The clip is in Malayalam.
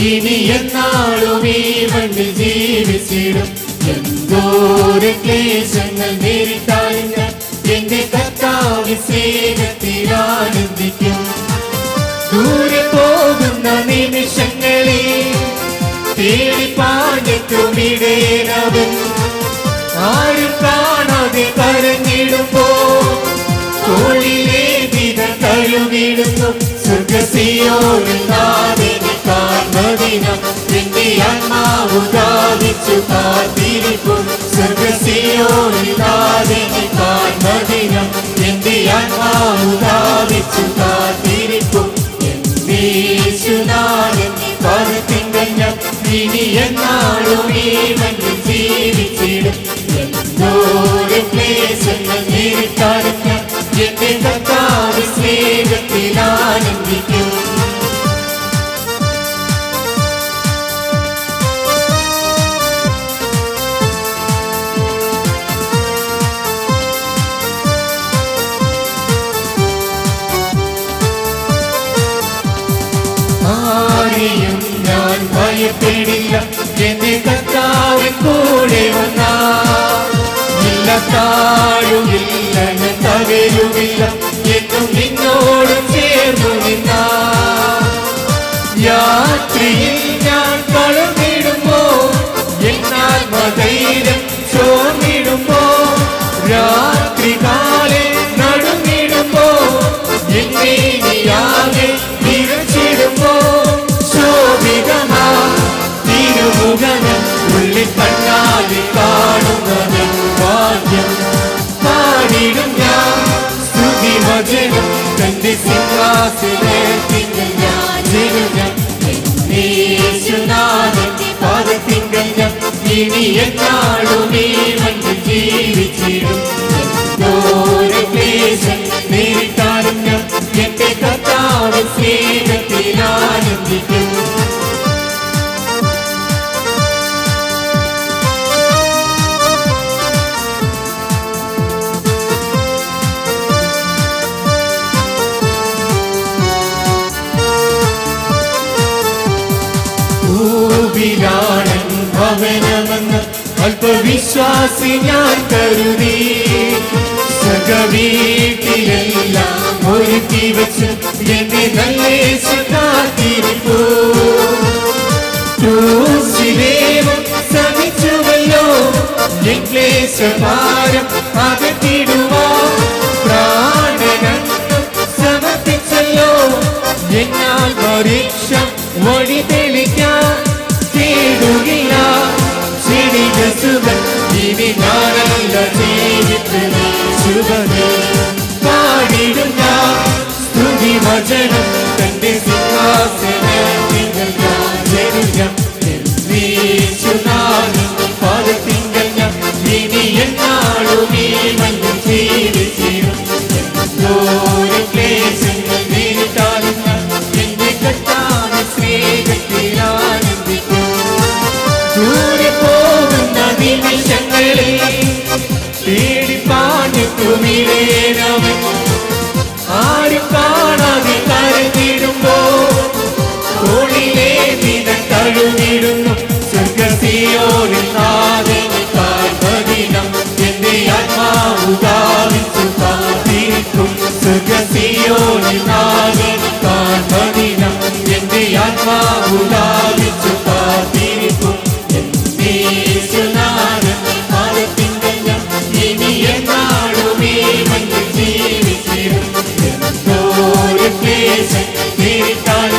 ഇനി എന്നാളും ഈ മണ്ണിൽ ജീവിച്ചിടും എന്തോര ക്ലേശങ്ങൾ നേരിട്ടാലും ഞാൻ എന്റെ കർത്താവ് സ്നേഹത്തിൽ ആനന്ദിക്കും ദൂരെ പോകുന്ന നിമിഷങ്ങളിൽ തേടി പാഞ്ഞെത്തും ഇടയനവൻ ആരും കാണാതെ കരഞ്ഞിടുമ്പോ തോളിലെ വിധ കഴുകിടുന്നു സ്വർഗസിയോരിൽ നാവിനെ കാൺമതിനം എന്റെ ആത്മാവ് ദാഹിച്ചു കാത്തിരിക്കും സ്വർഗസിയോരിൽ നാവിനെ കാൺമതിനം എന്റെ ആത്മാവ് ദാഹിച്ചു കാത്തിരിക്കും യേശുനാഥൻ പാദത്തിങ്കൽ ഞാൻ ഇനി എന്നാളും ഈ മണ്ണിൽ ജീവിച്ചിടും എന്തോരെ ക്ലേശങ്ങൾ നേരിട്ടാലും ഞാൻ എന്റെ കർത്താവ് സ്നേഹത്തിൽ ആനന്ദിക്കും ആരെയും ഞാൻ ഭയപ്പെടില്ല എന്റെ കർത്താവിൻ കൂടെ വന്നാ ഇല്ല താഴുമില്ല ഞാൻ തകരുമില്ല എന്നും നിന്നോട് ചേർന്നു നിന്നാ യാത്രയിൽ ഞാൻ കളർന്നിടുമ്പോ എന്നാൽ മതൈരം ചോർന്നിടുമ്പോ രാത്രി കാലെ നടുങ്ങിടുമ്പോ എന്നെ നീയാകെ നിറച്ചിടുമ്പോ ശോഭിതമാ തിരുമുഖനം ഉള്ളിൽ കണ്ണാതെ കാണുന്നത് ഭാഗ്യം പാടിടും ഞാൻ സ്തുതി വചനം തന്റെ സിംഹാസനത്തിങ്കൽ ഞാൻ ജനം യേശുനാഥന്റെ പാദത്തിങ്കൽ ഞാൻ ഇനി എന്നാളും ഈ മണ്ണിൽ ജീവിച്ചിടും എന്തോര ക്ലേശം നേരിട്ടാലും ഞാൻ എന്റെ കർത്താവ് സ്നേഹത്തിൽ ആനന്ദിക്കും ഭൂവിലാണൻ ഭവനമെന്ന് അല്പവിശ്വാസി ഞാൻ കരുതി സകവീട്ടിലെല്ലാം ഒരുക്കി വെച്ച് എന്നെ നല്ല കാത്തിരിപ്പൂ ക്രൂശിലേവം സഹിച്ചുവല്ലോ എൻ ക്ലേശഭാരം അകറ്റിടുവാ പ്രാണനന്ദം സമർപ്പിച്ചല്ലോ എന്നാൽ പരീക്ഷ വഴി തെളിക്കാൻ തേടുകയില്ല ചെടിക സുഖം ഇനി ഞാനല്ല ജീവിതമേ ശുഭമേ പാടിടും ഞാൻ സ്തുതി വചനം തന്റെ സിംഹാസനത്തിങ്കൽ ഞാൻ ജനിക്കാം പാദത്തിങ്കൽ ഞാൻ ഇനി എന്നാളും ഈ മണ്ണിൽ ജീവിച്ചിടും എന്തോര ക്ലേശങ്ങൾ നേരിട്ടാലും ഞാൻ എന്റെ കർത്താവ് സ്നേഹത്തിൽ ആനന്ദിക്കും ദൂരെ പോകുന്ന നിമിഷങ്ങളിൽ തേടി പാഞ്ഞെത്തുമിടേനവൻ ആരും കാണാതെ കരഞ്ഞിടുമ്പോ തോളിലെ വിധ കഴുകിടുന്നു സ്വർഗസിയോരിൽ നാഥനെ കാൽമദിനം എന്റെ ആത്മാവ് ദാഹിച്ചു കാത്തിരിക്കും സ്വർഗസിയോരിൽ നാഥനെ കാൽമദിനം എന്റെ ആത്മാവ് ദാഹിച്ചു കാത്തിരിക്കും യേശുനാഥൻ പാദത്തിങ്കൽ ഞാൻ ഇനി എന്നാളും ഈ മണ്ണിൽ ജീവിച്ചിടും എന്തോര ക്ലേശം നേരിട്ടാൽ